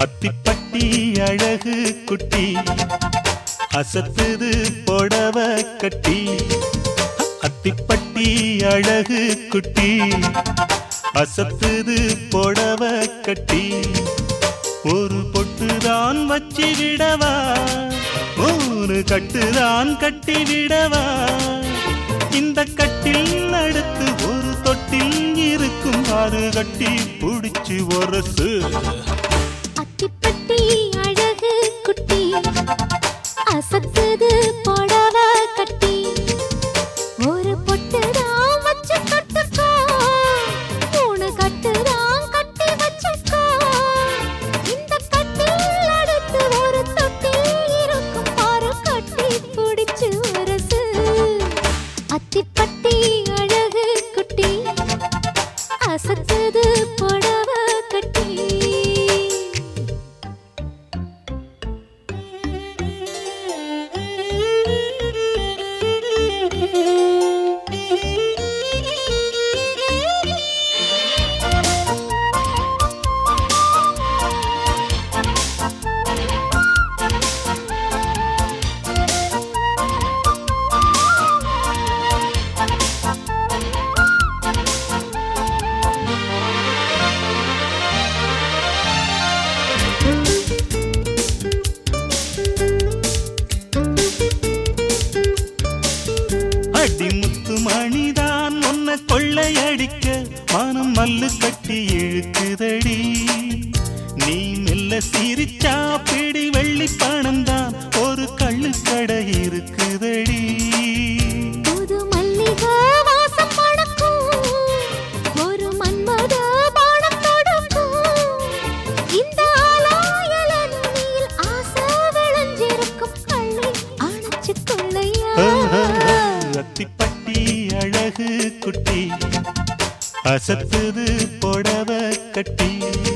அத்திப்பட்டி அழகு குட்டி அசத்துது புடவ கட்டி அத்திப்பட்டி அழகு குட்டி அசத்துது புடவ கட்டி ஒரு பொட்டுதான் வச்சு விடவா மூணு கட்டுதான் கட்டி விடவா இந்த கட்டில் அடுத்து ஒரு தொட்டில் இருக்கும் ஆறு கட்டி புடிச்சு ஒரசு அத்திப்பட்டி அழகு குட்டி அசத்துது புடவ கட்டி ஒரு பொட்டுதான் வச்சு கட்டுக்கோ மூணு கட்டுதான் கட்டி வச்சுக்கோ இந்த கட்டில் அடுத்து ஒரு தொட்டில் இருக்கும் பாரு கட்டி பிடிச்சு அரசு அத்திப்பட்டி அழகு குட்டி அசத்துது புடவ கட்டி அடி முத்து மணிதான் உன்னை கொள்ளையடிக்க மனம் மல்லு கட்டி இழுக்குதடி நீ மெல்ல சிரிச்சா பிடி வெள்ளி பணம் தான் ஒரு கள்ளுக்கடை இருக்குதடி புது மல்லிகை வாசம் மணக்கும் ஒரு மன்மத பானம் தொடுக்கும் இந்த ஆலாயல நுனியில் ஆசை விளைஞ்சிருக்கும் கள்ளை அணைச்சு கொள்ளையா அத்திப்பட்டி அழகு குட்டி அசத்துது புடவ கட்டி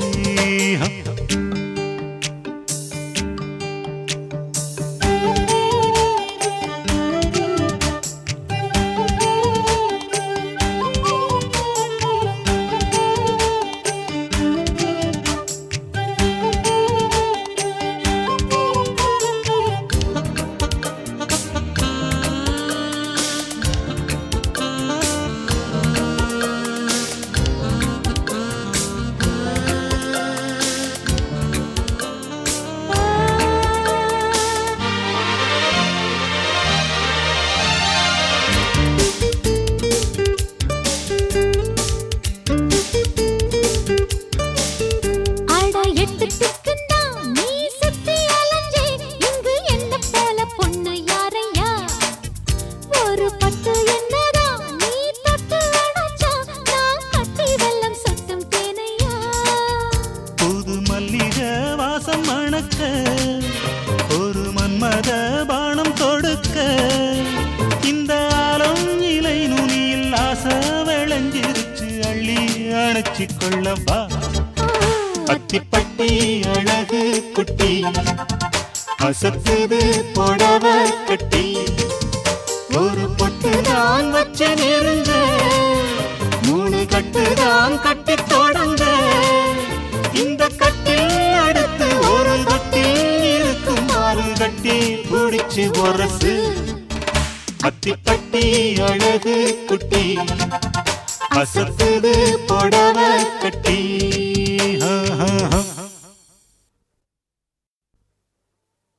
அட எட்டு திக்குன்னா நீ சுத்தி அலைஞ்சே இங்கு என்ன போல பொண்ணு யாரையா ஒரு பத்து என்னதான் நீ தொட்டு அணைச்சா நான் கட்டி வெள்ளம் சொட்டும் தேனையா புது மல்லிகை வாசம் மணக்க ஒரு மன்மத பானம் தொடுக்க இந்த ஆலம் இலை நுனியில் ஆசை விளைஞ்சிருச்சு அள்ளி அணைச்சி கொள்ளவா அத்திப்பட்டி அழகு குட்டி அசத்துது புடவ கட்டி ஒரு பொட்டு தான் வச்சு நெருங்க மூணு கட்டு தான் கட்டி தொடங்க இந்த கட்டில் அடுத்து ஒரு கட்டில் இருக்கும் ஆறு கட்டி பிடிச்சு ஒரசு அத்திப்பட்டி அழகு குட்டி அசத்துது புடவ கட்டி